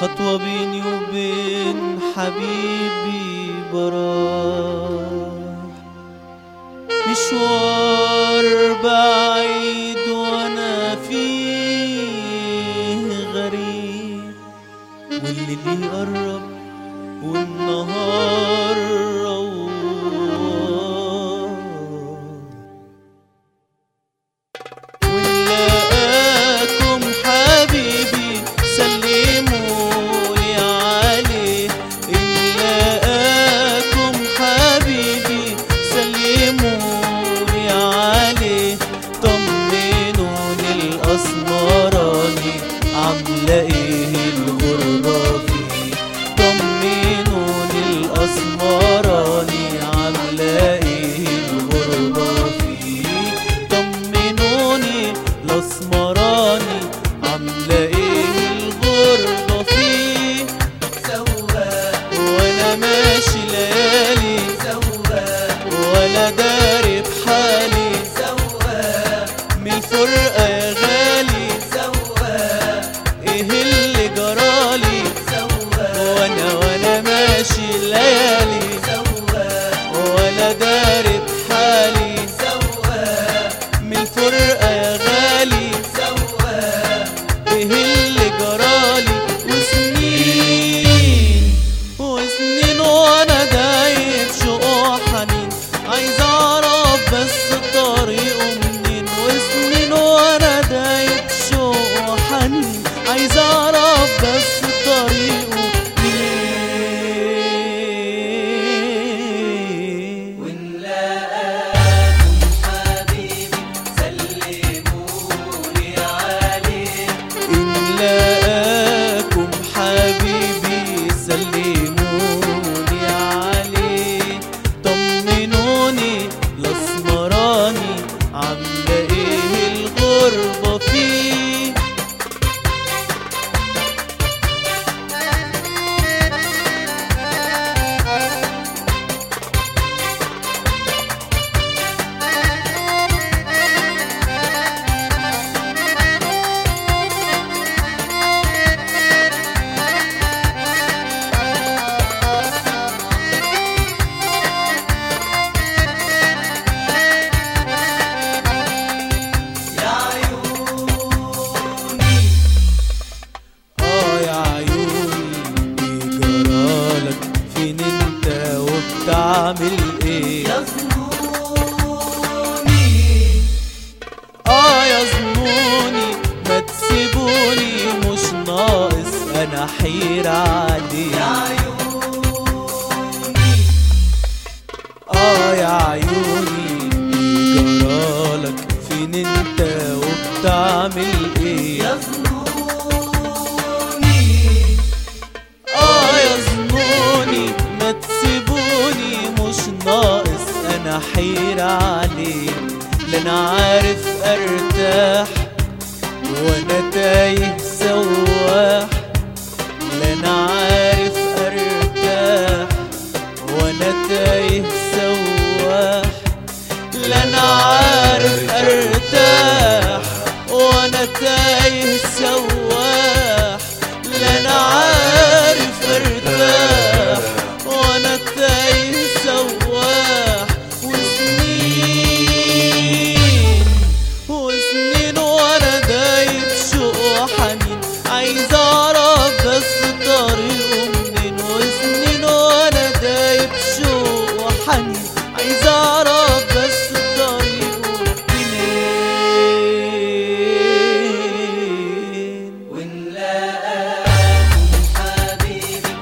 خطوة بيني وبين حبيبي براح مشوار بعيد وانا فيه غريب والليل يقرب والنهار روار ونلاقاكم حبيبي سلموا لي عليه نلاقاكم حبيبي سلموا لي عليه طمنوني الاسمراني عامله ايه الغربه فيه طمنوني الاسمراني عامله ايه الغربه فيه طمنوني الاسمراني عامله ايه الغربه فيه وانا ماشي ليالي ولا داري بحالي من الفرقه يا غالي ايه اللي جرالي وانا وانا ماشي ليالي ولا داري بحالي من الفرقه يا غالي ايه اللي جرالي وسنين وسنين وانا دايب شوق وحنين عايز اعرف بس طريقه منين وسنين وانا دايب شوق وحنين عايز اعرف بس طريقه منين ونلاقاكم حبيبي سلمولي عليه إن لاقاكم حبيبي سلموني عليه طمنوني الاسمراني عامله ايه الغربه فيه يا عيوني اه يا عيوني بيجرالك فين انت وبتعمل ايه يظنوني اه يا زنوني ما تسيبوني مش ناقص انا حيرة يا عليه عيوني اه يا عيوني بيجرالك فين انت وبتعمل ايه يظنوني اه يا زنوني ما تسيبوني مش ناقص انا حيرة عليه لا انا عارف ارتاح وانا تايه سواح لا انا عارف ارتاح وانا تايه سواح لا انا عارف ارتاح وانا تايه سواح لا انا عارف ارتاح وانا تايه سواح وسنين وسنين وانا دايب شوق وحنين عايز اعرف بس طريقه منين وسنين وانا دايب شوق وحنين عايز اعرف بس طريقه منين ونلاقاكم حبيبي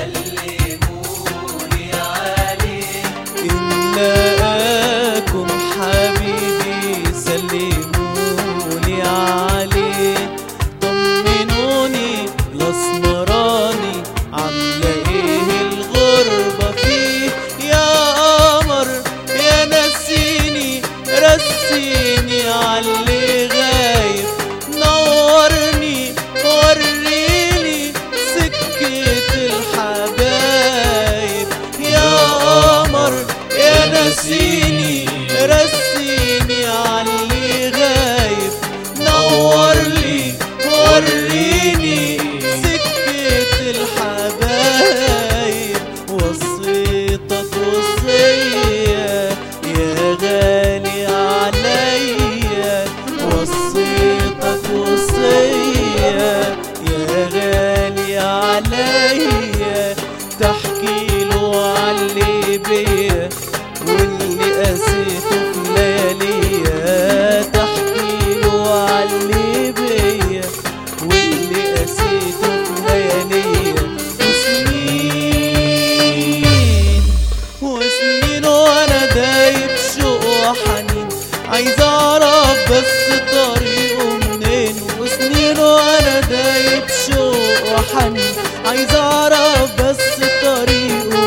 سلمولي عليه إن لاقاكم حبيبي سلموني عليه طمنوني الاسمراني عامله ايه الغربه فيه يا قمر يا نسيني رسيني عاللي غايب نورني وريني سكة الحبايب يا قمر يا نسيني رسيني عاللي غايب نور لي وريني سكة بيا واللي قاسيته في لياليا تحكي له علي بيا واللي قاسيته في لياليا وسنين وسنين وانا دايب شوق وحنين عايز اعرف بس طريقه منين وسنين وانا دايب شوق وحنين عايز اعرف بس طريقه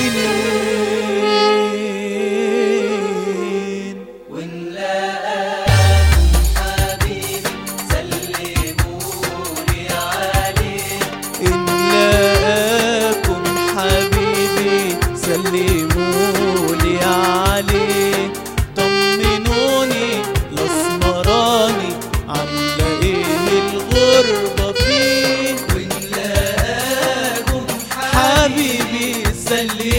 منين ونلاقاكم حبيبي سلموني عليه إن لاقاكم حبيبي سلمولي عليه طمنوني الاسمراني عاملة ايه الغربة فيه ونلاقاكم حبيبي سلمولي